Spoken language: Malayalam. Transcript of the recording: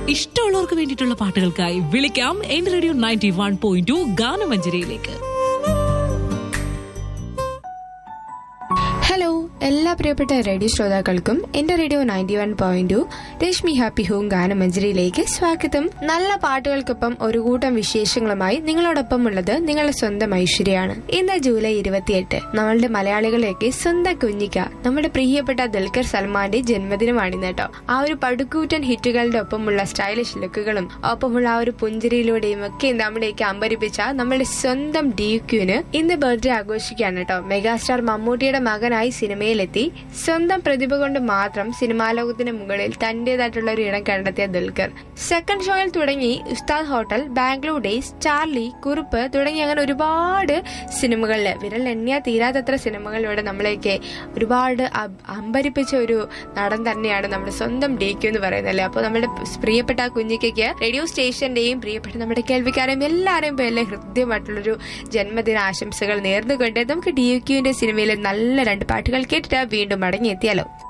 ഇഷ്ടമുള്ളവർക്ക് വേണ്ടിയിട്ടുള്ള പാട്ടുകൾക്കായി വിളിക്കാം N radio ninety one point two ഗാനമഞ്ജരിയിലേക്ക് ഹലോ എല്ലാ പ്രിയപ്പെട്ട റേഡിയോ ശ്രോതാക്കൾക്കും എന്റെ radio ninety one point two Rashmi happy home ഗാനമഞ്ജരിയിലേക്ക് സ്വാഗതം നല്ല പാട്ടുകൾക്കൊപ്പം ഒരു കൂട്ടം വിശേഷങ്ങളുമായി നിങ്ങളോടൊപ്പം ഉള്ളത് നിങ്ങളുടെ സ്വന്തം ഐശ്വര്യാണ് ഇന്ന് ജൂലൈ ഇരുപത്തിയെട്ട് നമ്മളുടെ മലയാളികളെയൊക്കെ സ്വന്തം കുഞ്ഞിക്ക നമ്മുടെ പ്രിയപ്പെട്ട ദുൽഖർ സൽമാന്റെ ജന്മദിനമാണിന്ന് കേട്ടോ ആ ഒരു പടുക്കൂറ്റൻ ഹിറ്റുകളുടെ ഒപ്പമുള്ള സ്റ്റൈലിഷ് ലുക്കുകളും ഒപ്പമുള്ള ആ ഒരു പുഞ്ചിരിയിലൂടെയും ഒക്കെ നമ്മുടെയൊക്കെ അമ്പരിപ്പിച്ച നമ്മുടെ സ്വന്തം ഡി ക്യൂന് ഇന്ന് ബർത്ത്ഡേ ആഘോഷിക്കുകയാണ് കേട്ടോ മെഗാസ്റ്റാർ മമ്മൂട്ടിയുടെ മകനായി സിനിമയിലെത്തി സ്വന്തം പ്രതിഭ കൊണ്ട് മാത്രം സിനിമാ ലോകത്തിന് മുകളിൽ തന്റേതായിട്ടുള്ള ഒരു ഇടം കണ്ടെത്തിയ ദുൽഖർ സെക്കൻഡ് ഷോയിൽ തുടങ്ങി Ustad Hotel Bangalore Days Charlie Kurup തുടങ്ങി അങ്ങനെ ഒരുപാട് സിനിമകളിൽ വിരൽ എണ്ണിയാ തീരാത്തത്ര സിനിമകളിലൂടെ നമ്മളെയൊക്കെ ഒരുപാട് അബ്- അമ്പരിപ്പിച്ച ഒരു നടൻ തന്നെയാണ് നമ്മുടെ സ്വന്തം ഡി ക്യു എന്ന് പറയുന്നത് അല്ലേ അപ്പോൾ നമ്മുടെ പ്രിയപ്പെട്ട ആ കുഞ്ഞിക്കയ്ക്ക് റേഡിയോ സ്റ്റേഷന്റെയും പ്രിയപ്പെട്ട നമ്മുടെ കേൾവിക്കാരെയും എല്ലാവരെയും പേരിലെ ഹൃദ്യമായിട്ടുള്ളൊരു ജന്മദിന ആശംസകൾ നേർന്നുകൊണ്ട് നമുക്ക് ഡി ക്യുവിന്റെ സിനിമയിലെ നല്ല രണ്ട് പാട്ടുകൾ കേട്ടിട്ട് വീണ്ടും മടങ്ങിയെത്തിയാലോ